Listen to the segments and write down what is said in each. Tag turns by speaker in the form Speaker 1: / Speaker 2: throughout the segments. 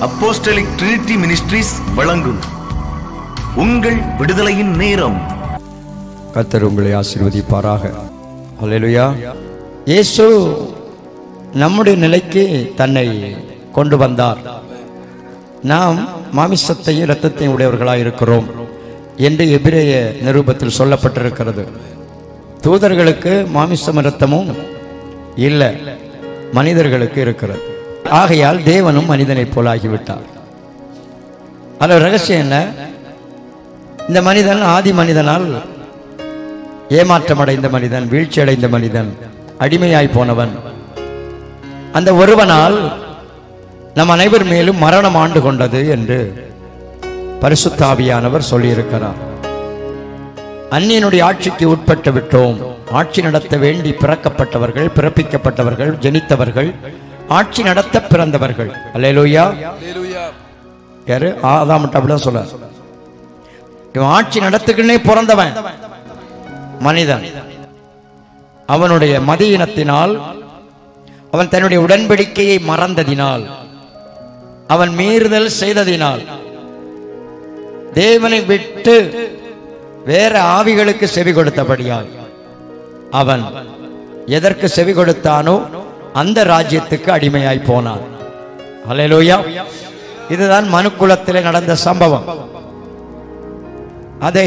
Speaker 1: Apostolic Trinity ministries வழங்கும் உங்கள் விடுதலையின் நேரம்
Speaker 2: கர்த்தர் உங்களை ஆசீர்வதிப்பாராக அல்லேலூயா இயேசு நம்முடைய நிலைக்கு தன்னை கொண்டு வந்தார் நாம் மாமிசத்தையும் இரத்தத்தையும் உடையவர்களாக இருக்கிறோம் என்று எபிரேய நிரூபத்தில் சொல்லப்பட்டிருக்கிறது தூதர்களுக்கு மாமிசம் இரத்தமும் இல்லை மனிதர்களுக்கு இருக்கிறது ஆகையால் தேவனும் மனிதனைப் போலாகிவிட்டார் அதில் ரகசியம் என்ன இந்த மனிதன் ஆதி மனிதனால் ஏமாற்றமடைந்த மனிதன் வீழ்ச்சி அடைந்த மனிதன் அடிமையாய் போனவன் அந்த ஒருவனால் நம் அனைவர் மேலும் மரணம் ஆண்டு கொண்டது என்று பரிசுத்தாவியானவர் சொல்லியிருக்கிறார் அந்நியனுடைய ஆட்சிக்கு உட்பட்டு விட்டோம் ஆட்சி நடத்த வேண்டி பிறக்கப்பட்டவர்கள் பிறப்பிக்கப்பட்டவர்கள் ஜெனித்தவர்கள் ஆட்சி நடத்த பிறந்தவர்கள் அல்லேலூயா யாரு ஆதாமட்ட அப்படிதான் சொல்ல இவன் ஆட்சி நடத்துக்குன்னே பிறந்தவன் மனிதன் அவனுடைய மதியினத்தினால் அவன் தன்னுடைய உடன்படிக்கையை மறந்ததினால் அவன் மீறுதல் செய்ததினால் தேவனை விட்டு வேற ஆவிகளுக்கு செவி கொடுத்தபடியால் அவன் எதற்கு செவி கொடுத்தானோ அந்த ராஜ்யத்துக்கு அடிமையாய் போனான் அல்லேலூயா இதுதான் மனுக்குலத்திலே நடந்த சம்பவம் அதை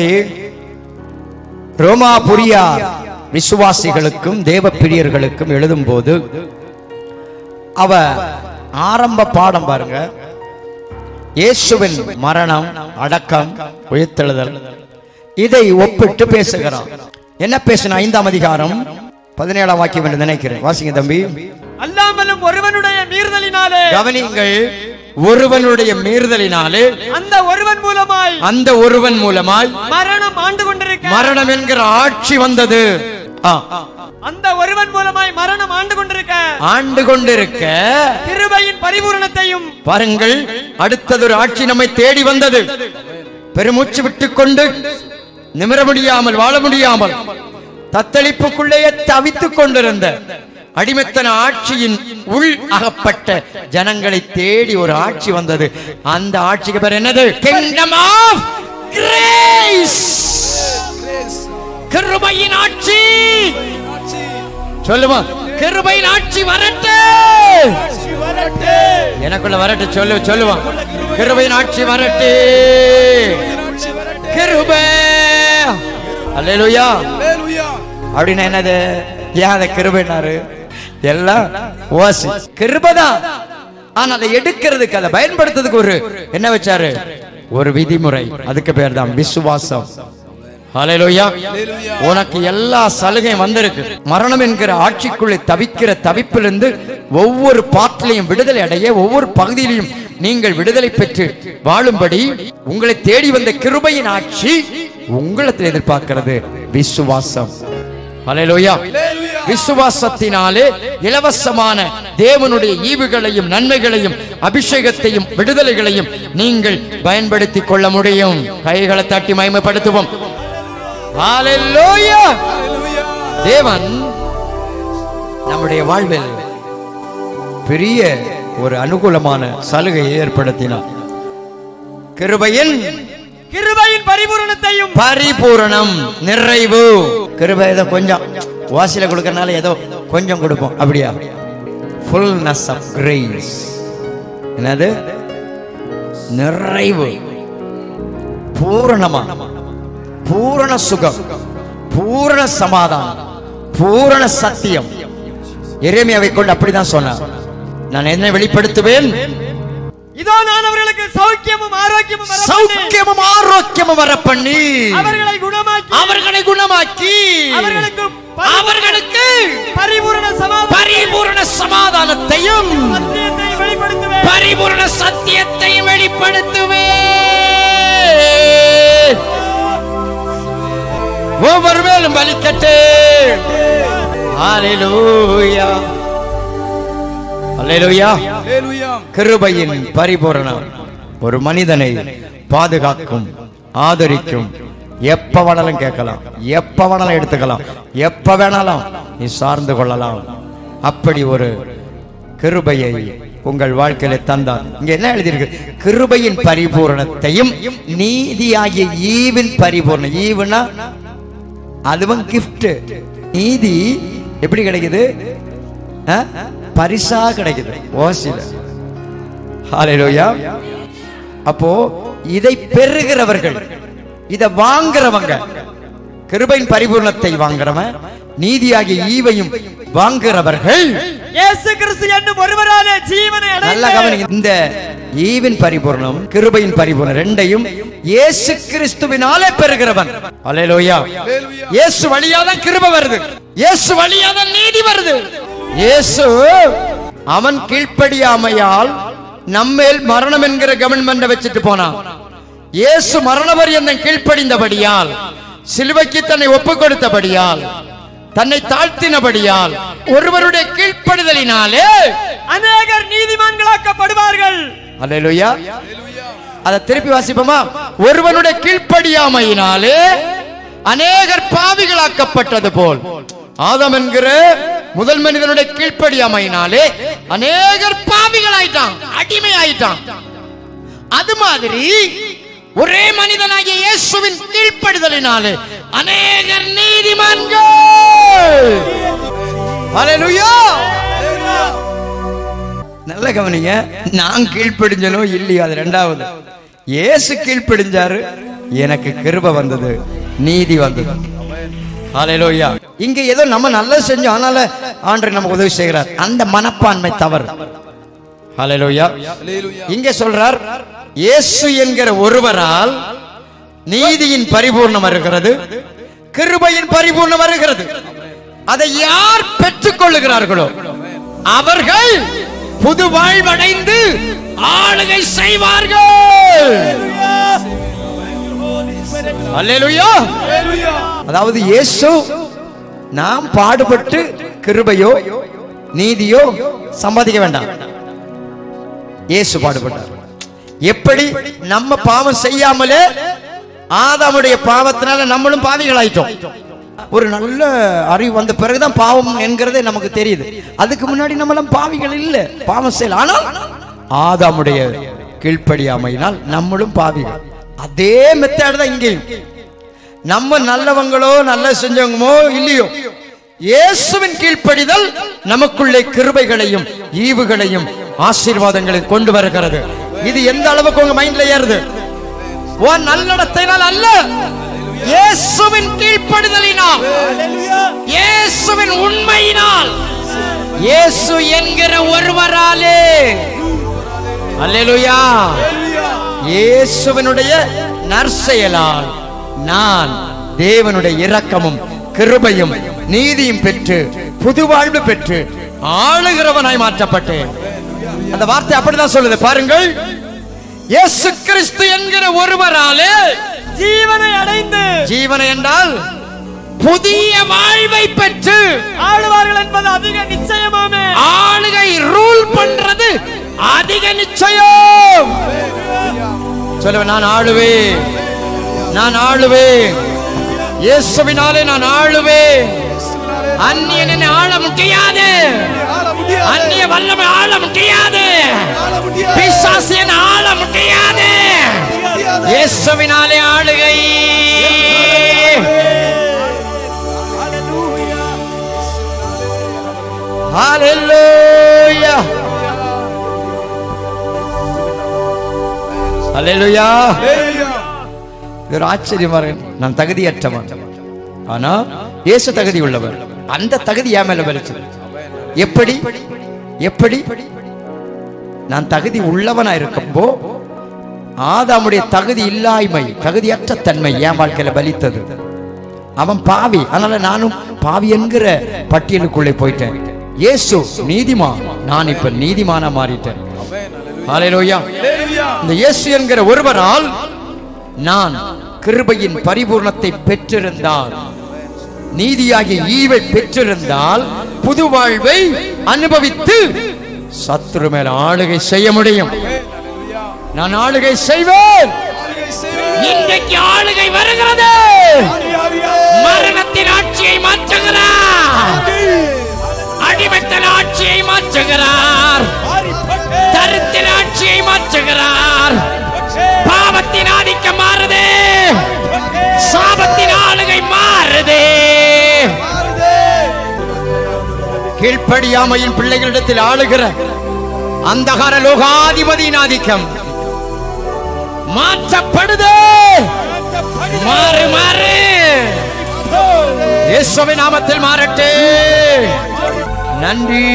Speaker 2: ரோமாபுரியா விசுவாசிகளுக்கும் தேவ பிரியர்களுக்கும் எழுதும் போது அவ ஆரம்ப பாடம் பாருங்க இயேசுவின் மரணம் அடக்கம் உயிர்த்தெழுதல் இதை ஒப்பிட்டு பேசுகிறான் என்ன பேசின ஐந்தாம் அதிகாரம் பதினேழாம் வாக்கியம் என்று நினைக்கிறேன் வாசிங்க தம்பி
Speaker 3: அல்லாமலும் ஒருவனுடைய மீறுதலினாலே
Speaker 2: கவனிங்கள் ஒருவனுடைய மீறுதலினாலே
Speaker 3: அந்த ஒருவன் மூலமாய்
Speaker 2: அந்த ஒருவன் மூலமாய்
Speaker 3: மரணம் ஆண்டு கொண்டிருக்க
Speaker 2: மரணம் என்கிற ஆட்சி வந்தது ஆ,
Speaker 3: அந்த ஒருவன் மூலமாய் மரணம் ஆண்டு கொண்டிருக்க
Speaker 2: ஆண்டு கொண்டிருக்க
Speaker 3: கிருபையின் பரிபூரணத்தையும்
Speaker 2: பாருங்கள் அடுத்ததொரு ஆட்சி நம்மை தேடி வந்தது பெருமூச்சு விட்டுக்கொண்டு நிமிர முடியாமல் வாழ முடியாமல் தத்தளிப்புக்குள்ளேயே தவித்துக் கொண்டிருந்த அடிமைத்தன ஆட்சியின் உள் அகப்பட்ட ஜனங்களை தேடி ஒரு ஆட்சி வந்தது அந்த ஆட்சிக்கு பேர் என்னது கிங்டம் ஆஃப் கிரேஸ் கிருபையின் ஆட்சி சொல்லுமா கிருபையின் ஆட்சி வரட்டு எனக்குள்ள வரட்டு சொல்லு சொல்லுவான் கிருபையின் ஆட்சி வரட்டு கிருபை அல்லேலூயா அப்படின்னா என்னது ஏன் அதை கிருபைனாரு எல்லாம் ஓசி கிருபைதான் ஆனா அதை எடுக்கிறதுக்கு அதை பயன்படுத்துறதுக்கு ஒரு என்ன வச்சாரு ஒரு விதிமுறை அதுக்கு பேர் தான் விசுவாசம் ஹalleluya உனக்கு எல்லா சலுகையும் வந்திருக்கு மரணம் என்கிற ஆட்சிக்குள்ளே தவிக்கிற தவிப்பிலிருந்து ஒவ்வொரு பாட்டிலையும் விடுதலை அடைய ஒவ்வொரு பகுதியிலையும் நீங்கள் விடுதலை பெற்று வாழும்படி உங்களை தேடி வந்த கிருபையின் ஆட்சி உங்களத்தில் எதிர்பார்க்கிறது விசுவாசம் ஹalleluya விசுவாசத்தினாலே இலவசமான தேவனுடைய ஈவுகளையும் நன்மைகளையும் அபிஷேகத்தையும் விடுதலைகளையும் நீங்கள் பயன்படுத்திக் கொள்ள முடியும் கைகளை தட்டி மயமப்படுத்துவோம் ஹalleluya தேவன் நம்முடைய வாழ்வில் பெரிய ஒரு அனுகூலமான சலுகையை ஏற்படுத்தினார் கிருபையின்
Speaker 3: கிருபையின் பரிபூரணத்தையும்
Speaker 2: பரிபூரணம் நிறைவு கிருபை ஏதோ கொஞ்சம் வாசில கொடுக்கறனால ஏதோ கொஞ்சம் கொடுப்போம் அப்படியா ஃபுல்னஸ் ஆஃப் கிரேஸ் என்னது நிறைவு பூரணமா பூரண சுகம் பூரண சமாதானம் பூரண சத்தியம் எரேமியாவை கொண்டு அப்படிதான் சொன்னார் நான் என்ன வெளிப்படுத்துவேன்
Speaker 3: இதோ நான் அவர்களுக்கு சௌக்கியமும் ஆரோக்கியமும் வரப்பண்ணி,
Speaker 2: சௌக்கியமும் ஆரோக்கியமும் வர பண்ணி
Speaker 3: அவர்களை குணமாக்கி
Speaker 2: அவர்களை குணமாக்கி
Speaker 3: அவர்களுக்கு
Speaker 2: அவர்களுக்கு
Speaker 3: பரிபூரண சமாதானம்
Speaker 2: பரிபூரண சமாதானத்தையும்
Speaker 3: சத்தியத்தை வெளிப்படுத்துவேன்
Speaker 2: பரிபூரண சத்தியத்தையும் வெளிப்படுத்துவே ஒவ்வொரு மேலும் பலிக்கட்டு ஹalleluya ஹalleluya கிருபையின் பரிபூரணம் ஒரு மனிதனை பாதுகாக்கும் ஆதரிக்கும் எப்ப வேணாலும் கேட்கலாம் எப்ப வேணாலும் எடுத்துக்கலாம் எப்ப வேணாலும் நீ சார்ந்து கொள்ளலாம் அப்படி ஒரு கிருபையை உங்கள் வாழ்க்கையில தந்தார் இங்க என்ன எழுதியிருக்கு கிருபையின் பரிபூரணத்தையும் நீதியாகிய ஈவின் பரிபூரணம் ஈவுனா அதுவும் கிஃப்ட் நீதி எப்படி கிடைக்குது ஆ? பரிசா கிடைக்குது ஓசில ஹalleluya அப்போ இதை பெறுகிறவர்கள் இதை வாங்குறவங்க கிருபையின் பரிபூர்ணத்தை வாங்குறவன் நீதியாகிய ஈவையும் வாங்குறவர்கள்
Speaker 3: இயேசு கிறிஸ்து என்னும் ஒருவராலே ஜீவனை
Speaker 2: நல்ல
Speaker 3: அடைந்து
Speaker 2: கவனிங்க இந்த ஈவின் பரிபூர்ணம் கிருபையின் பரிபூர்ணம் ரெண்டையும் இயேசு கிறிஸ்துவினாலே பெறுகிறவன் அல்லேலூயா இயேசு வழியா தான் கிருபை வருது இயேசு வழியா தான் நீதி வருது இயேசு அவன் கீழ்ப்படியாமையால் நம்மேல் மரணம் என்கிற கவர்மெண்ட் வச்சுட்டு போனான் இயேசு மரண பரியந்தம் கீழ்ப்படிந்தபடியால் சிலுவைக்கு தன்னை ஒப்புக் கொடுத்தபடியால் தன்னை தாழ்த்தினபடியால் ஒருவருடைய கீழ்ப்படிதலினாலே
Speaker 3: அநேகர் நீதிமான்களாக்கப்படுவார்கள்
Speaker 2: அல்லேலூயா அதை திருப்பி வாசிப்போமா ஒருவனுடைய கீழ்ப்படியாமையினாலே அநேகர் பாவிகளாக்கப்பட்டது போல் ஆதம் என்கிற முதல் மனிதனுடைய கீழ்ப்படியாமையினாலே அநேகர் பாவிகளாயிட்டான் அடிமை ஆயிட்டான் அது மாதிரி ஒரே மனிதனாகிய இயேசுவின் கீழ்ப்படிதலினாலே அநேகர் நீதிமான்கள் அல்லேலூயா நல்ல கவனிங்க நான் கீழ்ப்படிஞ்சனோ இல்லையோ அது ரெண்டாவது இயேசு கீழ்ப்படிஞ்சாரு எனக்கு கிருபை வந்தது நீதி வந்தது ஹalleluya இங்க ஏதோ நம்ம நல்லது செஞ்சோம் அதனால ஆண்டவர் நமக்கு உதவி செய்கிறார் அந்த மனப்பான்மை தவறு ஹalleluya இங்க சொல்றார் இயேசு என்கிற ஒருவரால் நீதியின் பரிபூர்ணம் வருகிறது கிருபையின் பரிபூர்ணம் வருகிறது அதை யார் பெற்றுக் கொள்ளுகிறார்களோ அவர்கள் புது வாழ்வடைந்து ஆளுகை செய்வார்கள் அல்லேலூயா அதாவது இயேசு நாம் பாடுபட்டு கிருபையோ நீதியோ சம்பாதிக்க வேண்டாம் இயேசு பாடுபட்டார் எப்படி நம்ம பாவம் செய்யாமலே ஆதாமுடைய பாவத்தினால நம்மளும் பாவிகளாயிட்டோம் ஒரு நல்ல அறிவு வந்த பிறகுதான் பாவம் என்கிறதே நமக்கு தெரியுது அதுக்கு முன்னாடி நம்மளாம் பாவிகள் இல்ல பாவம் செய்யல ஆனால் ஆதாமுடைய கீழ்ப்படியாமையினால் நம்மளும் பாவிகள் அதே மெத்தேடு தான் இங்கேயும் நம்ம நல்லவங்களோ நல்ல செஞ்சவங்களோ இல்லையோ இயேசுவின் கீழ்ப்படிதல் நமக்குள்ளே கிருபைகளையும் ஈவுகளையும் ஆசீர்வாதங்களையும் கொண்டு வருகிறது இது எந்த அளவுக்கு உங்க மைண்ட்ல ஏறுது உன் நல்லடத்தையினால் அல்ல இயேசுவின் கீழ்ப்படிதலினால் இயேசுவின் உண்மையினால் இயேசு என்கிற ஒருவராலே அல்லேலூயா இயேசுவினுடைய நற்செயலால் நான் தேவனுடைய இரக்கமும் கிருபையும் நீதியும் பெற்று புது வாழ்வு பெற்று ஆளுகிறவனாய் மாற்றப்பட்டேன் அந்த வார்த்தை அப்படிதான் சொல்லுது பாருங்கள் இயேசு கிறிஸ்து என்கிற ஒருவராலே
Speaker 3: ஜீவனை அடைந்து
Speaker 2: ஜீவனை என்றால் புதிய வாழ்வை பெற்று
Speaker 3: ஆளுவார்கள் என்பது அதிக நிச்சயமாமே
Speaker 2: ஆளுகை ரூல் பண்றது அதிக நிச்சயம் சொல்லுவேன் நான் ஆளுவேன் நான் ஆளுவேன் இயேசுவினாலே நான் ஆளுவேன் அந்நியன் என்னை ஆள முடியாது அந்நிய வல்லமை ஆள முடியாது பிசாசு என்னை ஆள முடியாது இயேசுவினாலே ஆளுகை ஹalleluya ஹalleluya இது ஒரு ஆச்சரியமா இருக்கு நான் தகுதியற்றவன் ஆனா இயேசு தகுதி உள்ளவர் அந்த தகுதி என் மேல வெளிச்சது எப்படி எப்படி நான் தகுதி உள்ளவனா இருக்கும்போ ஆதாமுடைய தகுதி இல்லாய்மை தகுதியற்ற தன்மை என் வாழ்க்கையில பலித்தது அவன் பாவி அதனால நானும் பாவி என்கிற பட்டியலுக்குள்ளே போயிட்டேன் இயேசு நீதிமான் நான் இப்ப நீதிமானா மாறிட்டேன் ஹalleluya இந்த இயேசு என்கிற ஒருவரால் நான் கிருபையின் பரிபூர்ணத்தை பெற்றிருந்தால் நீதியாகிய ஈவை பெற்றிருந்தால் புது வாழ்வை அனுபவித்து சத்துரு மேல ஆளுகை செய்ய முடியும் நான் ஆளுகை செய்வேன் இன்றைக்கு ஆளுகை வருகிறது மரணத்தின் ஆட்சியை மாற்றுகிறார் அடிமைத்தன ஆட்சியை மாற்றுகிறார் கீழ்ப்படியாமையின் பிள்ளைகளிடத்தில் ஆளுகிற அந்தகார லோகாதிபதியின் ஆதிக்கம் மாற்றப்படுது மாறு மாறு இயேசுவின் நாமத்தில் மாறட்டே நன்றி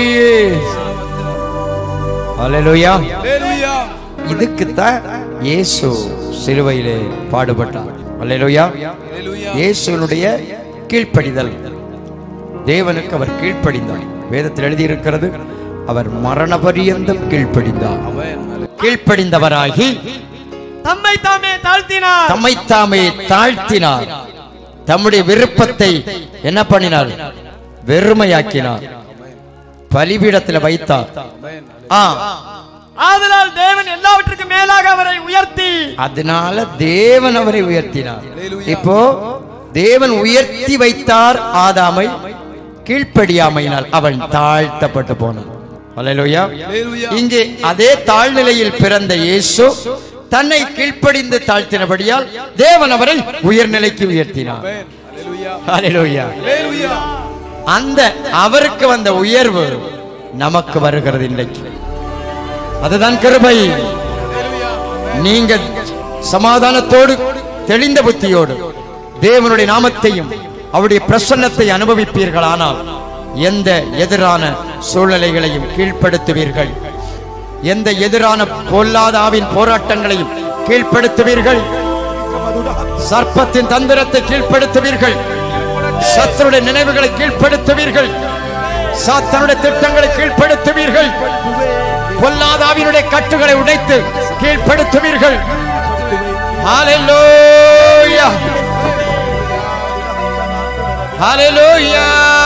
Speaker 2: அல்லேலூயா இதுக்குத்தான் இயேசு சிலுவையிலே பாடுபட்டார் அல்லேலூயா இயேசுனுடைய கீழ்ப்படிதல் தேவனுக்கு அவர் கீழ்ப்படிந்தார் வேதத்தில் எழுதியிருக்கிறது அவர் மரண பரியந்தம் கீழ்ப்படிந்தார் கீழ்ப்படிந்தவராகி
Speaker 3: தம்மை தாமே தாழ்த்தினார்
Speaker 2: தம்மை தாமே தாழ்த்தினார் தம்முடைய விருப்பத்தை என்ன பண்ணினார் வெறுமையாக்கினார் பலிபீடத்தில் வைத்தார் ஆ
Speaker 3: ஆதலால் தேவன் எல்லாவற்றுக்கும் மேலாக அவரை உயர்த்தி
Speaker 2: அதனால தேவன் அவரை உயர்த்தினார் இப்போ தேவன் உயர்த்தி வைத்தார் ஆதாமை கீழ்ப்படியாமையினால் அவன் தாழ்த்தப்பட்டு போனான் அல்லேலூயா இங்கே அதே தாழ்நிலையில் பிறந்த இயேசு தன்னை கீழ்ப்படிந்து தாழ்த்தினபடியால் தேவன் அவரை உயர்நிலைக்கு உயர்த்தினார் அல்லேலூயா அந்த அவருக்கு வந்த உயர்வு நமக்கு வருகிறது இன்றைக்கு அதுதான் கிருபை நீங்க சமாதானத்தோடு தெளிந்த புத்தியோடு தேவனுடைய நாமத்தையும் அவருடைய பிரசன்னத்தை அனுபவிப்பீர்களானால் எந்த எதிரான சூழ்நிலைகளையும் கீழ்ப்படுத்துவீர்கள் எந்த எதிரான பொல்லாதாவின் போராட்டங்களையும் கீழ்ப்படுத்துவீர்கள் சர்ப்பத்தின் தந்திரத்தை கீழ்ப்படுத்துவீர்கள் சத்துருடைய நினைவுகளை கீழ்ப்படுத்துவீர்கள் சாத்தனுடைய திட்டங்களை கீழ்ப்படுத்துவீர்கள் பொல்லாதாவினுடைய கட்டுகளை உடைத்து கீழ்ப்படுத்துவீர்கள் ஹalleluya ஹalleluya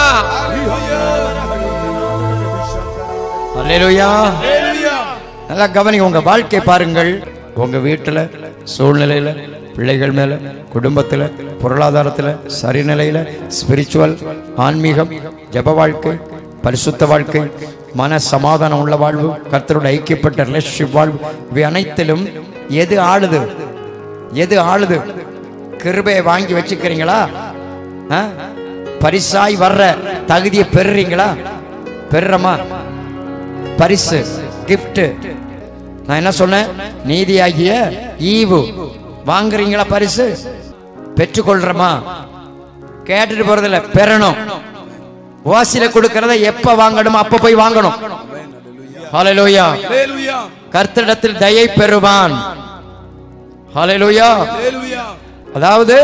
Speaker 2: ஹalleluya நல்லா கவனிங்க உங்க வாழ்க்கை பாருங்கள் உங்க வீட்டுல சூழ்நிலையில பிள்ளைகள் மேல குடும்பத்துல பொருளாதாரத்துல சரிநிலையில ஸ்பிரிச்சுவல் ஆன்மீகம் ஜப வாழ்க்கை பரிசுத்த வாழ்க்கை மன சமாதானம் உள்ள வாழ்வு கர்த்தரோட ஐக்கியப்பட்ட ரிலேஷன்ஷிப் வாழ்வு இவை அனைத்திலும் எது ஆளுது எது ஆளுது கிருபையை வாங்கி வச்சுக்கிறீங்களா ஆ? பரிசாய் வர்ற தகுதியை பெறுறீங்களா பெறுறமா பரிசு gift நான் என்ன சொன்னேன் நீதியாகிய ஈவு வாங்குறீங்களா பரிசு பெற்றுக்கொள்றமா கேட்டுட்டு போறதில்ல பெறணும் வாசில கொடுக்கறத எப்ப வாங்கணுமோ அப்ப போய் வாங்கணும் ஹalleluya கர்த்தரிடத்தில் தயை பெறுவான் ஹalleluya அதாவது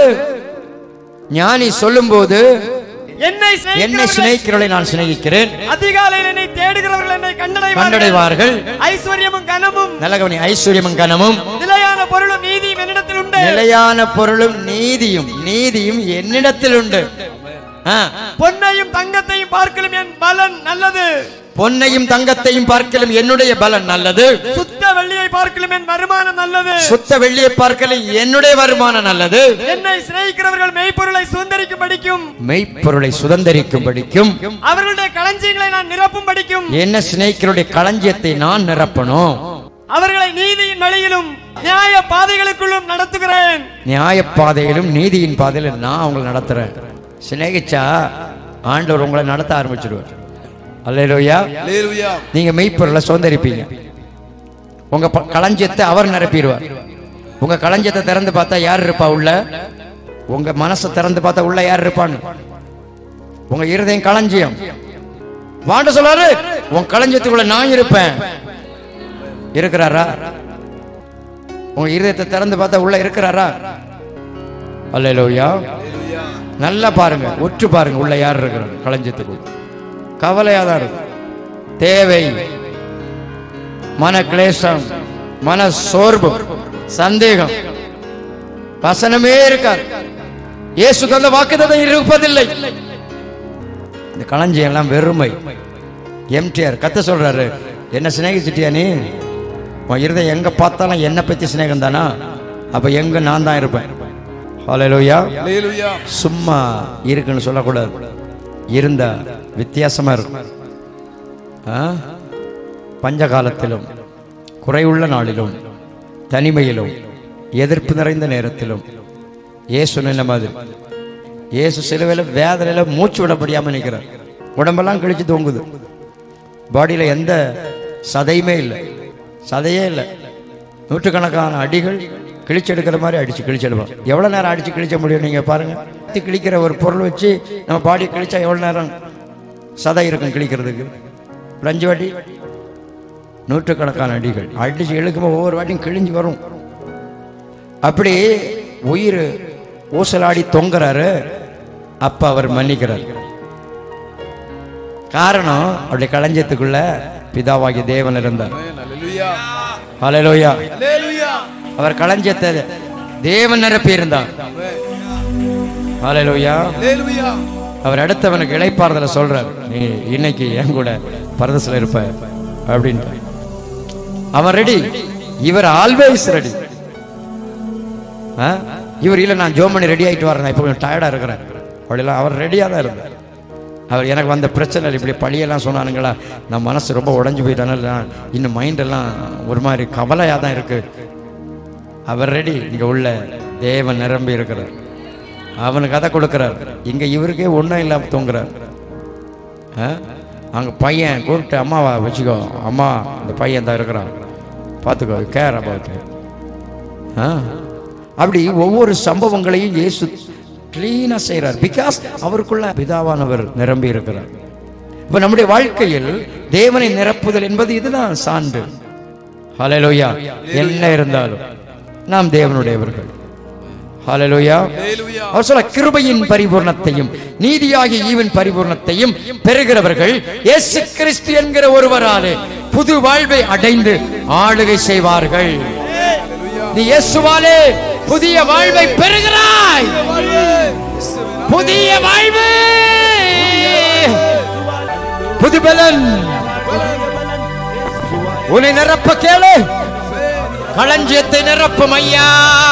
Speaker 2: ஞானி சொல்லும்போது
Speaker 3: என்னை
Speaker 2: என்னை
Speaker 3: சிநேகிக்கிறவர்களை-
Speaker 2: சிநேகிக்கிறவளை நான் சிநேகிக்கிறேன்
Speaker 3: அதிகாலையில் என்னை தேடுகிறவர்கள் என்னை கண்டடைவார்கள்
Speaker 2: கண்டடைவார்கள்
Speaker 3: ஐஸ்வர்யமும் கனமும்
Speaker 2: நல்ல கவனி ஐஸ்வர்யமும் கனமும்
Speaker 3: நிலையான பொருளும் நீதியும் என்னிடத்தில் உண்டு
Speaker 2: நிலையான பொருளும் நீதியும் நீதியும் என்னிடத்தில் உண்டு ஆ,
Speaker 3: பொன்னையும் தங்கத்தையும் பார்க்கலும் என் பலன் நல்லது
Speaker 2: பொன்னையும் தங்கத்தையும் பார்க்கலும் என்னுடைய பலன் நல்லது
Speaker 3: சுத்த வெள்ளியை பார்க்கலும் என் வருமானம் நல்லது
Speaker 2: சுத்த வெள்ளியை பார்க்கலும் என்னுடைய வருமானம் நல்லது
Speaker 3: என்னை சிநேகிக்கிறவர்கள் மெய்ப்பொருளை சுதந்திரிக்கும் படிக்கும்
Speaker 2: மெய்ப்பொருளை சுதந்திரிக்கும் படிக்கும்
Speaker 3: அவர்களுடைய களஞ்சியங்களை நான் நிரப்பும் படிக்கும்
Speaker 2: என்ன சிநேகிக்கருடைய களஞ்சியத்தை நான் நிரப்பணும்
Speaker 3: அவர்களை நீதியின் வழியிலும் நியாய பாதைகளுக்குள்ளும் நடத்துகிறேன்
Speaker 2: நியாய பாதையிலும் நீதியின் பாதையிலும் நான் அவங்களை நடத்துறேன் சிநேகிச்சா ஆண்டவர் உங்களை நடத்த ஆரம்பிச்சிடுவார் அல்லையா நீங்க மெய்ப்பொருளை சுதந்திரிப்பீங்க உங்க ப- களஞ்சியத்தை அவர் நிரப்பிடுவார் உங்க களஞ்சியத்தை திறந்து பார்த்தா யார் இருப்பா உள்ள உங்க மனசை திறந்து பார்த்தா உள்ள யார் இருப்பான்னு உங்க இருதயம் களஞ்சியம் வாண்ட சொல்லாரு உன் களஞ்சியத்துக்குள்ள நான் இருப்பேன் இருக்கிறாரா உங்க இருதயத்தை திறந்து பார்த்தா உள்ள இருக்கிறாரா அல்லையா நல்லா பாருங்க உற்று பாருங்க உள்ள யார் இருக்கிறார் களஞ்சியத்துக்குள்ள கவலையா தான் இருக்கும் தேவை மன கிளேசம் மன சோர்வு சந்தேகம் வசனமே இருக்காது இயேசு தந்த வாக்குத்தத்தம் இருப்பதில்லை இந்த களஞ்சியம் எல்லாம் வெறுமை எம்டிஆர் கத்த சொல்றாரு என்ன சிநேகிச்சிட்டியா நீ உன் இருதயம் எங்க பார்த்தாலும் என்ன பத்தி சிநேகம் தானா அப்ப எங்க நான் தான் இருப்பேன் ஹalleluya சும்மா இருக்குன்னு சொல்லக்கூடாது இருந்தா வித்தியாசமா இருக்கும் ஆ? பஞ்ச காலத்திலும் குறைவுள்ள நாளிலும் தனிமையிலும் எதிர்ப்பு நிறைந்த நேரத்திலும் இயேசு நின்ன மாதிரி இயேசு சிலுவையில் வேதனையில மூச்சு விட முடியாம நிற்கிறார் உடம்பெல்லாம் கிழிச்சு தொங்குது பாடியில எந்த சதையுமே இல்லை சதையே இல்லை நூற்றுக்கணக்கான அடிகள் கிழிச்சு எடுக்கிற மாதிரி அடிச்சு கிழிச்சு எடுப்போம் எவ்வளோ நேரம் அடிச்சு கிழிச்ச முடியும் நீங்கள் பாருங்க அடிச்சு கிழிக்கிற ஒரு பொருள் வச்சு நம்ம பாடி கிழிச்சா எவ்வளோ நேரம் சதை இருக்கும் கிழிக்கிறதுக்கு ஒரு அஞ்சு வாட்டி நூற்றுக்கணக்கான அடிகள் அடிச்சு இழுக்கும்போது ஒவ்வொரு வாட்டியும் கிழிஞ்சு வரும் அப்படி உயிர் ஊசலாடி தொங்குறாரு அப்ப அவர் மன்னிக்கிறார் காரணம் அவருடைய களஞ்சத்துக்குள்ள பிதாவாகிய தேவன் இருந்தார் ஹalleluya அவர் களஞ்சத்தை தேவன் நிரப்பி இருந்தார் ஹalleluya அவர் அடுத்தவனுக்கு இளைப்பாறுதல சொல்றார் நீ இன்னைக்கு என் கூட பரதசில் இருப்ப அப்படின்ட்டு அவன் ரெடி இவர் ஆல்வேஸ் ரெடி இவர் இல்லை நான் ஜோம் பண்ணி ரெடி ஆகிட்டு வரேன் நான் இப்போ கொஞ்சம் டயர்டாக இருக்கிறேன் அப்படிலாம் அவர் ரெடியாக தான் இருந்தார் அவர் எனக்கு வந்த பிரச்சனை இப்படி பழியெல்லாம் சொன்னானுங்களா நான் மனசு ரொம்ப உடஞ்சி போயிட்டானல இன்னும் மைண்டெல்லாம் ஒரு மாதிரி கவலையாக தான் இருக்கு அவர் ரெடி இங்கே உள்ள தேவன் நிரம்பி இருக்கிறார் அவனுக்கு அதை கொடுக்குறார் இங்கே இவருக்கே ஒன்றும் இல்லாமல் தூங்குறார் அங்கே பையன் கூப்பிட்டு அம்மாவா வச்சுக்கோ அம்மா இந்த பையன் தான் இருக்கிறான் பார்த்துக்கோ கேர் அபவுட் ஆ அப்படி ஒவ்வொரு சம்பவங்களையும் இயேசு கிளீனாக செய்கிறார் பிகாஸ் அவருக்குள்ள பிதாவானவர் நிரம்பி இருக்கிறார் இப்போ நம்முடைய வாழ்க்கையில் தேவனை நிரப்புதல் என்பது இதுதான் சான்று ஹalleluya என்ன இருந்தாலும் நாம் தேவனுடையவர்கள் ஹalleluya அவர் சொல்ல கிருபையின் பரிபூர்ணத்தையும் நீதியாகிய ஈவன் பரிபூர்ணத்தையும் பெறுகிறவர்கள் இயேசு கிறிஸ்து என்கிற ஒருவராலே புது வாழ்வை அடைந்து ஆளுகை செய்வார்கள் நீ இயேசுவாலே புதிய வாழ்வை பெறுகிறாய் புதிய வாழ்வு புது பலன் உன்னை நிரப்ப கேளு களஞ்சியத்தை நிரப்பும் ஐயா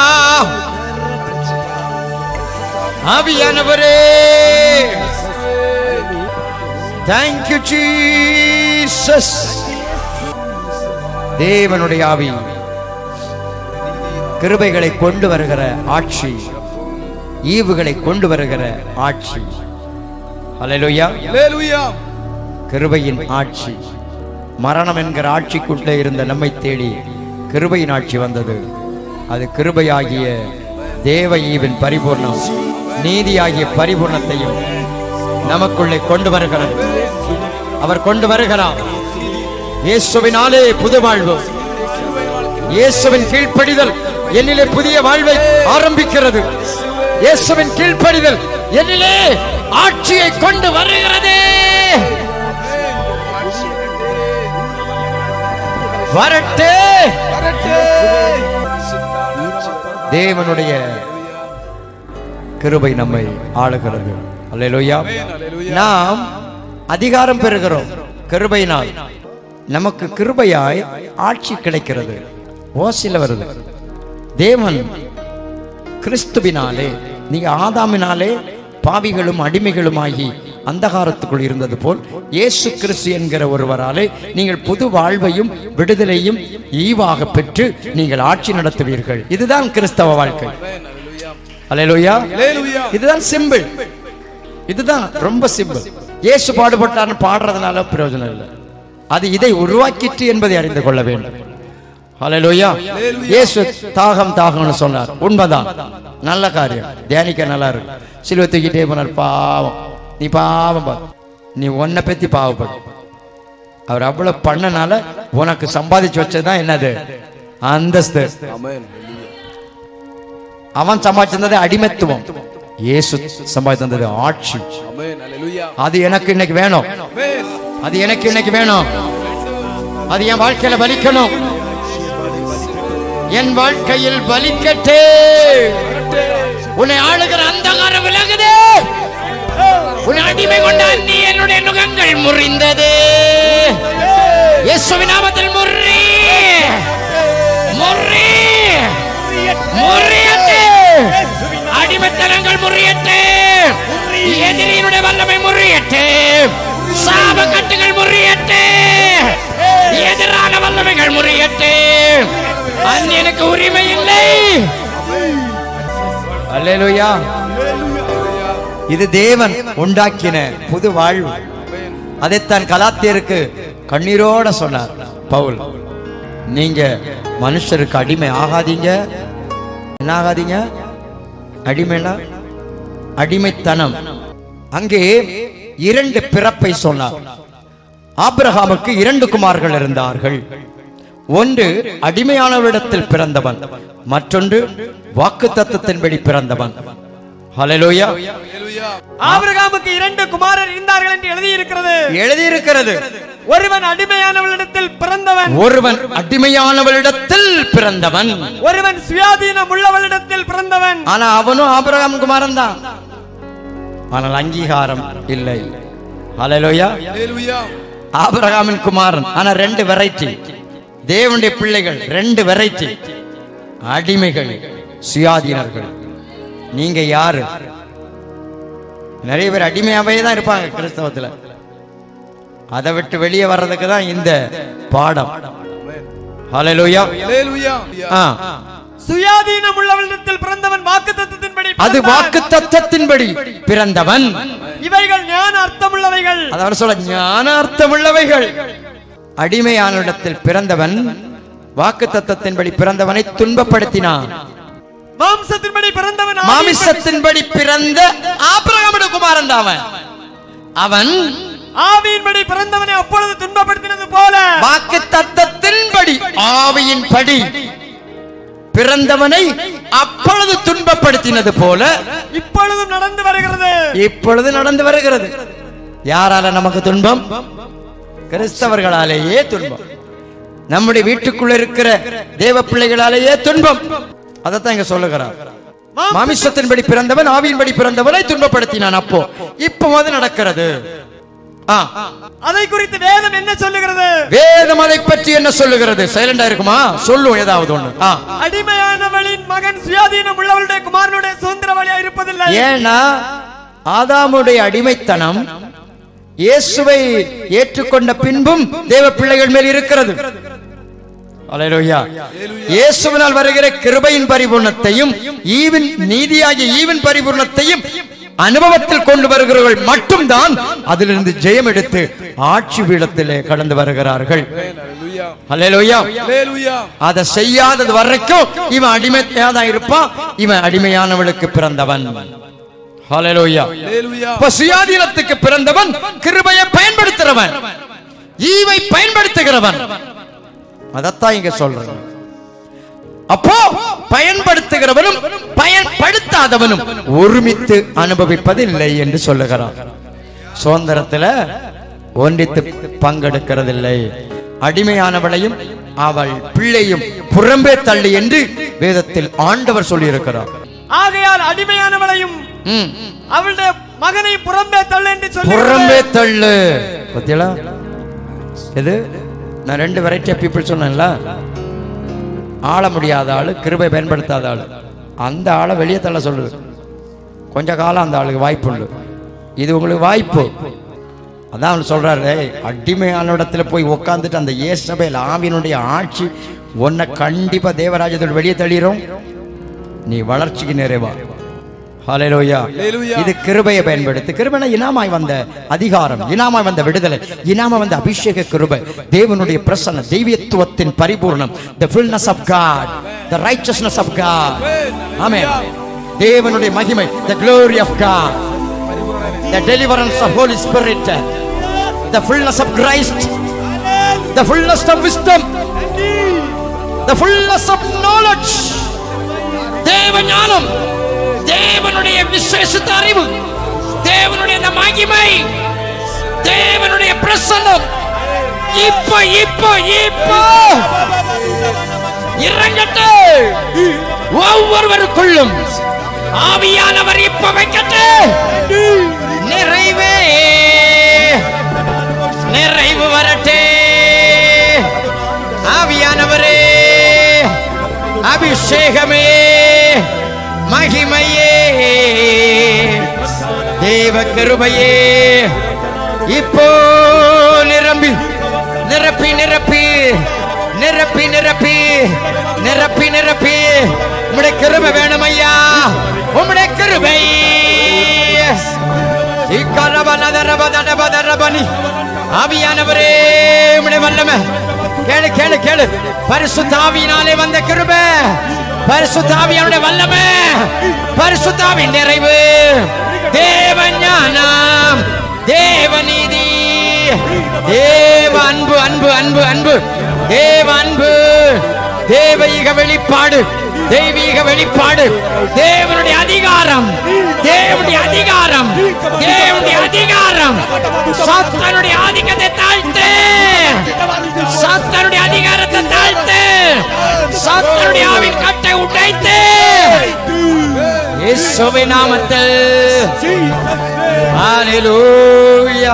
Speaker 2: ஆவியானவரே தேங்க்யூ ஜீசஸ் தேவனுடைய ஆவி கிருபைகளை கொண்டு வருகிற ஆட்சி ஈவுகளை கொண்டு வருகிற ஆட்சி அல்லேலூயா கிருபையின் ஆட்சி மரணம் என்கிற ஆட்சிக்குள்ளே இருந்த நம்மை தேடி கிருபையின் ஆட்சி வந்தது அது கிருபையாகிய தேவ ஈவின் பரிபூர்ணம் நீதியாகிய பரிபூர்ணத்தையும் நமக்குள்ளே கொண்டு வருகிறது அவர் கொண்டு வருகிறார் இயேசுவினாலே புது வாழ்வு இயேசுவின் கீழ்ப்படிதல் என்னிலே புதிய வாழ்வை ஆரம்பிக்கிறது இயேசுவின் கீழ்ப்படிதல் என்னிலே ஆட்சியை கொண்டு வருகிறது வரட்டே தேவனுடைய கிருபை நம்மை ஆளுகிறது அல்லேலூயா நாம் அதிகாரம் பெறுகிறோம் கிருபையினால் நமக்கு கிருபையாய் ஆட்சி கிடைக்கிறது ஓசில வருது தேவன் கிறிஸ்துவினாலே நீங்க ஆதாமினாலே பாவிகளும் அடிமைகளுமாகி அந்தகாரத்துக்குள் இருந்தது போல் இயேசு கிறிஸ்து என்கிற ஒருவராலே நீங்கள் புது வாழ்வையும் விடுதலையும் ஈவாக பெற்று நீங்கள் ஆட்சி நடத்துவீர்கள் இதுதான் கிறிஸ்தவ வாழ்க்கை அல்லேலூயா இதுதான் சிம்பிள் இதுதான் ரொம்ப சிம்பிள் இயேசு பாடுபட்டார்னு பாடுறதுனால பிரயோஜனம் இல்லை அது இதை உருவாக்கிற்று என்பதை அறிந்து கொள்ள வேண்டும் ஹalleluya இயேசு தாகம் தாகம்னு சொன்னார் உண்மைதான் நல்ல காரியம் தியானிக்க நல்லா இருக்கு சிலுவை தூக்கிட்டே போனார் பாவம் நீ பாவம் பாரு நீ உன்னை பத்தி பாவப்படு அவர் அவ்வளவு பண்ணனால உனக்கு சம்பாதிச்சு வச்சதுதான் என்னது அந்தஸ்து அவன் சம்பாதிச்சிருந்தது அடிமைத்துவம் இயேசு சம்பாதித்தது ஆட்சி அது எனக்கு இன்னைக்கு வேணும் அது எனக்கு இன்னைக்கு வேணும் அது என் வாழ்க்கையில பலிக்கணும் என் வாழ்க்கையில் பலிக்கட்டே உன்னை ஆளுகிற அந்தகாரம் விலகுதே உன் அடிமை கொண்ட அந்நி என்னுடைய நுகங்கள் முறிந்தது இயேசுவின் நாமத்தில் முறி முறி முறியட்டு அடிமைத்தனங்கள் முறியட்டு எதிரியினுடைய வல்லமை முறியட்டு சாப கட்டுகள் முறியட்டு எதிரான வல்லமைகள் முறியட்டு அந்நியனுக்கு உரிமை இல்லை அல்லேலூயா இது தேவன் உண்டாக்கின புது வாழ்வு அதைத்தான் கலாத்தியருக்கு கண்ணீரோட சொன்னார் பவுல் நீங்க மனுஷருக்கு அடிமை ஆகாதீங்க என்ன ஆகாதீங்க அடிமைனா அடிமைத்தனம் அங்கே இரண்டு பிறப்பை சொன்னார் ஆபிரகாமுக்கு இரண்டு குமார்கள் இருந்தார்கள் ஒன்று அடிமையானவரிடத்தில் பிறந்தவன் மற்றொன்று வாக்கு தத்துவத்தின்படி பிறந்தவன் ஹalleluya
Speaker 3: ஆபிரகாமுக்கு இரண்டு குமாரர் இருந்தார்கள் என்று எழுதியிருக்கிறது
Speaker 2: எழுதியிருக்கிறது
Speaker 3: ஒருவன் அடிமையானவளிடத்தில் பிறந்தவன்
Speaker 2: ஒருவன் அடிமையானவளிடத்தில் பிறந்தவன்
Speaker 3: ஒருவன் சுயாதீனம் உள்ளவளிடத்தில் பிறந்தவன்
Speaker 2: ஆனா அவனும் ஆபிரகாம் குமாரன் தான் ஆனால் அங்கீகாரம் இல்லை ஹalleluya ஆபிரகாமின் குமாரன் ஆனா ரெண்டு வெரைட்டி தேவனுடைய பிள்ளைகள் ரெண்டு வெரைட்டி அடிமைகள் சுயாதீனர்கள் நீங்க யாரு நிறைய பேர் அடிமையாவே தான் இருப்பாங்க கிறிஸ்தவத்துல அதை விட்டு வெளியே வர்றதுக்கு தான் இந்த பாடம் ஹalleluya ஆ
Speaker 3: சுயாதீனம் உள்ளவளிடத்தில் பிறந்தவன் வாக்கு தத்துவத்தின்படி
Speaker 2: அது வாக்கு தத்தத்தின்படி பிறந்தவன்
Speaker 3: இவைகள் ஞான அர்த்தமுள்ளவைகள்
Speaker 2: அதாவது சொல்ல ஞானார்த்தமுள்ளவைகள் அடிமையானிடத்தில் பிறந்தவன் வாக்கு தத்தத்தின்படி பிறந்தவனை துன்பப்படுத்தினான்
Speaker 3: மாம்சத்தின்படி பிறந்தவன் ஆவியின்படி-
Speaker 2: மாமிசத்தின்படி பிறந்த ஆபிரகாமுடைய குமாரன் தான் அவன் அவன்
Speaker 3: ஆவியின்படி பிறந்தவனை அப்பொழுது துன்பப்படுத்தினது போல
Speaker 2: வாக்கு தத்தத்தின்படி ஆவியின்படி பிறந்தவனை அப்பொழுது துன்பப்படுத்தினது போல
Speaker 3: இப்பொழுதும் நடந்து வருகிறது
Speaker 2: இப்பொழுது நடந்து வருகிறது யாரால நமக்கு துன்பம் கிறிஸ்தவர்களாலேயே துன்பம் நம்முடைய வீட்டுக்குள்ள இருக்கிற தேவ பிள்ளைகளாலேயே துன்பம் அதைத்தான் இங்க சொல்லுகிறார் மாமிசத்தின்படி பிறந்தவன் ஆவியின்படி பிறந்தவனை துன்பப்படுத்தினான் அப்போ இப்போ அது நடக்கிறது ஆ,
Speaker 3: அதை குறித்து வேதம் என்ன சொல்லுகிறது
Speaker 2: வேதம் அதை பற்றி என்ன சொல்லுகிறது சைலண்டா இருக்குமா சொல்லும் ஏதாவது ஒண்ணு ஆ.
Speaker 3: அடிமையானவளின் மகன் சுயாதீனம் உள்ளவளுடைய குமாரனுடைய சுதந்திரவாளியா இருப்பதில்லை
Speaker 2: ஏன்னா ஆதாமுடைய அடிமைத்தனம் இயேசுவை ஏற்றுக்கொண்ட பின்பும் தேவ பிள்ளைகள் மேல் இருக்கிறது அல்லேலூயா. இயேசுவினால் வருகிற கிருபையின் பரிபூர்ணத்தையும் ஈவின் நீதியாகிய ஈவின் பரிபூர்ணத்தையும் அனுபவத்தில் கொண்டு வருகிறவர்கள் மட்டும்தான் அதிலிருந்து ஜெயம் எடுத்து ஆட்சி பீடத்திலே கடந்து வருகிறார்கள் அல்லேலூயா. அதை செய்யாதது வரைக்கும் இவன் அடிமையா தான் இருப்பான் இவன் அடிமையானவளுக்கு பிறந்தவன் ஹalleluya. இப்ப சுயாதீனத்துக்கு பிறந்தவன் கிருபையை பயன்படுத்துறவன் ஈவை பயன்படுத்துகிறவன் அதத்தான் இங்க சொல்றேன் அப்போ பயன்படுத்துகிறவனும் பயன்படுத்தாதவனும் ஒருமித்து அனுபவிப்பதில்லை என்று சொல்லுகிறான் சுதந்திரத்துல ஒன்றித்து பங்கெடுக்கிறதில்லை அடிமையானவளையும் அவள் பிள்ளையும் புறம்பே தள்ளி என்று வேதத்தில் ஆண்டவர் சொல்லியிருக்கிறார்
Speaker 3: ஆகையால் அடிமையானவளையும்
Speaker 2: ம்.
Speaker 3: அவளுடைய மகனை புறம்பே தள்ளு என்று சொல்லி
Speaker 2: புறம்பே தள்ளு பத்தியலா எது நான் ரெண்டு வெரைட்டி ஆஃப் பீப்புள் சொன்னேன்ல ஆள முடியாத ஆளு கிருபை பயன்படுத்தாத ஆளு அந்த ஆளை வெளியே தள்ள சொல்லுது கொஞ்ச காலம் அந்த ஆளுக்கு வாய்ப்பு உண்டு இது உங்களுக்கு வாய்ப்பு அதான் அவர் சொல்றாரு "ஏய், அடிமையான இடத்துல போய் உட்காந்துட்டு அந்த இயேசபையில் ஆவியினுடைய ஆட்சி உன்னை கண்டிப்பா தேவராஜ்யத்தோடு வெளியே தள்ளிரும் நீ வளர்ச்சிக்கு நிறைவா ஹalleluya இது கிருபையை பயன்படுத்தி கிருபைனா இனாமாய் வந்த அதிகாரம் இனாமாய் வந்த விடுதலை இனாமாய் வந்த அபிஷேக கிருபை தேவனுடைய பிரசன்ன தெய்வத்துவத்தின் பரிபூர்ணம் the fullness of god the righteousness of god ஆமென் தேவனுடைய மகிமை the glory of god the deliverance of holy spirit the fullness of christ the fullness of wisdom the fullness of knowledge தேவ ஞானம் தேவனுடைய விசேஷித்த அறிவு தேவனுடைய அந்த மகிமை தேவனுடைய பிரசன்னம் இப்ப இப்ப இப்ப இறங்கட்டு ஒவ்வொருவருக்குள்ளும் ஆவியானவர் இப்ப வைக்கட்டு நிறைவே நிறைவு வரட்டே ஆவியானவரே அபிஷேகமே மகிமையே தேவ கிருபையே இப்போ நிரம்பி நிரப்பி நிரப்பி நிரப்பி நிரப்பி நிரப்பி நிரப்பி உம்முடைய கிருபை வேணும் ஐயா உம்முடைய கிருபை இக்கரபலதரபதரபதரபனி. ஆவியானவரே உம்முடைய வல்லமை கேளு கேளு கேளு பரிசுத்த ஆவியினாலே வந்த கிருபை பரிசுத்த ஆவியானுடைய வல்லமை பரிசுத்த ஆவியின் நிறைவு தேவ ஞானம் தேவ நீதி தேவ அன்பு அன்பு அன்பு அன்பு தேவ அன்பு தேவீக வெளிப்பாடு தெய்வீக வெளிப்பாடு தேவனுடைய அதிகாரம் தேவனுடைய அதிகாரம் தேவனுடைய அதிகாரம் சத்தனுடைய ஆதிக்கத்தை தாழ்த்து சத்தனுடைய அதிகாரத்தை தாழ்த்து சத்தனுடைய ஆவின் கட்டை உடைத்து இயேசுவின் நாமத்தில் ஹalleluya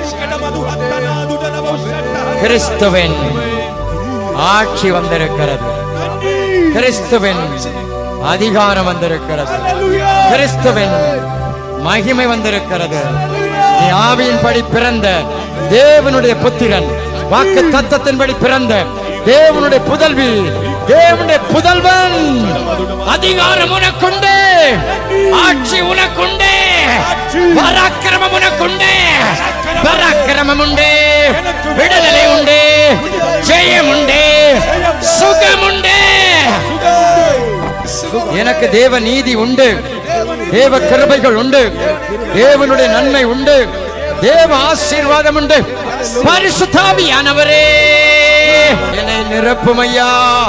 Speaker 2: கிறிஸ்துவின் ஆட்சி வந்திருக்கிறது கிறிஸ்துவின் அதிகாரம் வந்திருக்கிறது கிறிஸ்துவின் மகிமை வந்திருக்கிறது நீ ஆவியின்படி பிறந்த தேவனுடைய புத்திரன் வாக்கு தத்தத்தின்படி பிறந்த தேவனுடைய புதல்வி தேவனுடைய புதல்வன் அதிகாரம் உனக்குண்டு ஆட்சி உனக்குண்டு பராக்கிரமம் உனக்குண்டு பராக்கிரமம் உண்டு விடுதலை உண்டு ஜெயம் உண்டு சுகம் உண்டு எனக்கு தேவ நீதி உண்டு தேவ கிருபைகள் உண்டு தேவனுடைய நன்மை உண்டு தேவ ஆசீர்வாதம் உண்டு பரிசுத்தாவியானவரே என்னை நிரப்பும் ஐயா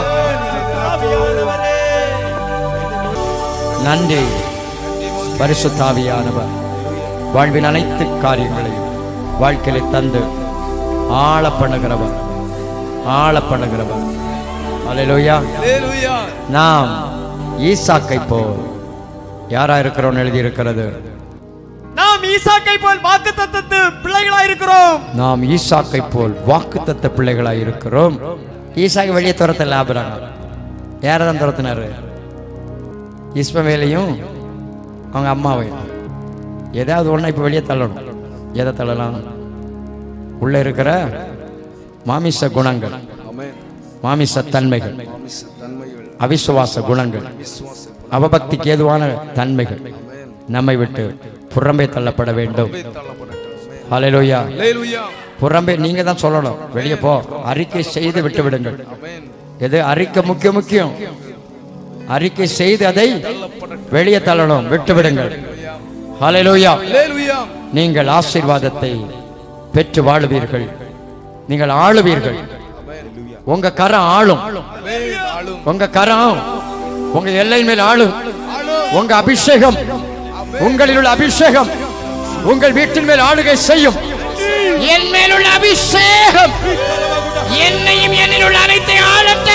Speaker 2: நன்றி பரிசுத்தாவியானவர் வாழ்வின் அனைத்து காரியங்களையும் வாழ்க்கையில தந்து ஆள பண்ணுகிறவர் ஆள பண்ணுகிறவர் அல்லேலூயா நாம் ஈசாக்கை போல் யாரா இருக்கிறோம் எழுதி இருக்கிறது
Speaker 3: நாம் ஈசாக்கை போல் வாக்கு தத்தத்து பிள்ளைகளாய் இருக்கிறோம்
Speaker 2: நாம் ஈசாக்கை போல் வாக்குத்தத்த பிள்ளைகளாய் இருக்கிறோம் ஈசாக்கு வெளியே துரத்தல ஆபிரகாம் யாரை தான் துரத்தினாரு இஸ்மவேலையும் அவங்க அம்மாவையும் ஏதாவது ஒண்ணா இப்போ வெளியே தள்ளணும் எதை தள்ளலாம் உள்ள இருக்கிற மாமிச குணங்கள் மாமிச தன்மைகள் அவிசுவாச குணங்கள் அவபக்திக்கு ஏதுவான தன்மைகள் நம்மை விட்டு புறம்பே தள்ளப்பட வேண்டும் ஹalleluya புறம்பே நீங்க தான் சொல்லணும் வெளியே போ அறிக்கை செய்து விட்டு விடுங்கள் எது அறிக்கை முக்கிய முக்கியம் அறிக்கை செய்து அதை வெளியே தள்ளணும் விட்டு விடுங்கள் ஹalleluya நீங்கள் ஆசீர்வாதத்தை பெற்று வாழுவீர்கள் நீங்கள் ஆளுவீர்கள் உங்க கரம் ஆளும் உங்க கரம் உங்க எல்லையின் மேல் ஆளும் உங்க அபிஷேகம் உங்களில் உள்ள அபிஷேகம் உங்கள் வீட்டின் மேல் ஆளுகை செய்யும் என் மேல் உள்ள அபிஷேகம் என்னையும் என்னில் உள்ள அனைத்தை ஆளட்டு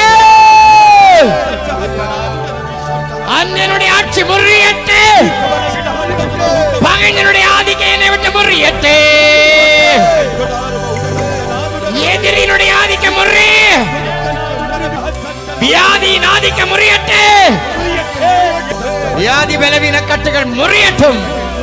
Speaker 2: அண்ணனுடைய ஆட்சி முறியட்டு பகைஞனுடைய ஆதிக்கம் என்னை விட்டு முறியட்டு எதிரியினுடைய ஆதிக்கம் முறி வியாதியின் ஆதிக்கம் முறியட்டு வியாதி பலவீன கட்டுகள் முறியட்டும்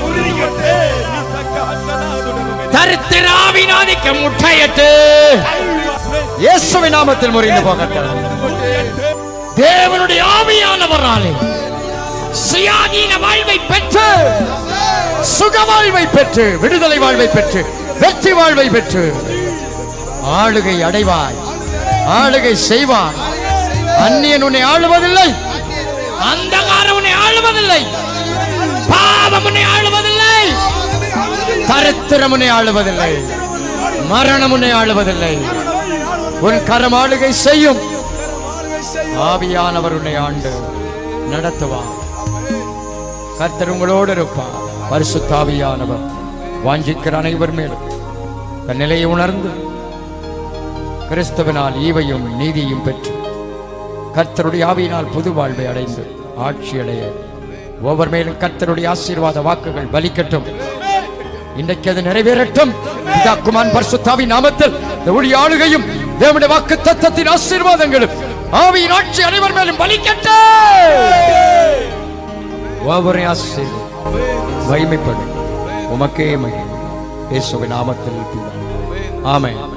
Speaker 2: தரித்திர ஆவியின் ஆதிக்கம் முட்டையட்டு இயேசுவின் நாமத்தில் முறிந்து போகட்டும் தேவனுடைய ஆவியானவராலே சுயாதீன வாழ்வை பெற்று சுக வாழ்வை பெற்று விடுதலை வாழ்வை பெற்று வெற்றி வாழ்வை பெற்று ஆளுகை அடைவாய் ஆளுகை செய்வாய் அந்நியன் உன்னை ஆளுவதில்லை அந்தகாரம் உன்னை ஆளுவதில்லை பாவம் உன்னை ஆளுவதில்லை தரித்திரம் உன்னை ஆளுவதில்லை மரணம் உன்னை ஆளுவதில்லை உன் கரம் ஆளுகை செய்யும் ஆவியானவர் உன்னை ஆண்டு நடத்துவார் கர்த்தர் உங்களோடு இருப்பார் பரிசுத்தாவியானவர் வாஞ்சிக்கிற அனைவர் மேலும் தன் நிலையை உணர்ந்து கிறிஸ்துவனால் ஈவையும் நீதியும் பெற்று கர்த்தருடைய ஆவியினால் புது வாழ்வை அடைந்து ஆட்சி அடைய ஒவ்வொரு மேலும் கர்த்தருடைய ஆசீர்வாத வாக்குகள் பலிக்கட்டும் இன்றைக்கு அது நிறைவேறட்டும் பிதா குமான் பரிசுத்தாவின் நாமத்தில் இந்த ஒளி ஆளுகையும் தேவனுடைய வாக்கு தத்தத்தின் ஆசீர்வாதங்களும் ஆவியின் ஆட்சி அனைவர் மேலும் பலிக்கட்டும் ஒவ்வொரு ஆசீர்வாதம் மகிமைப்படும் உமக்கே மகிமை இயேசுவின் நாமத்தில் பிதா. ஆமென்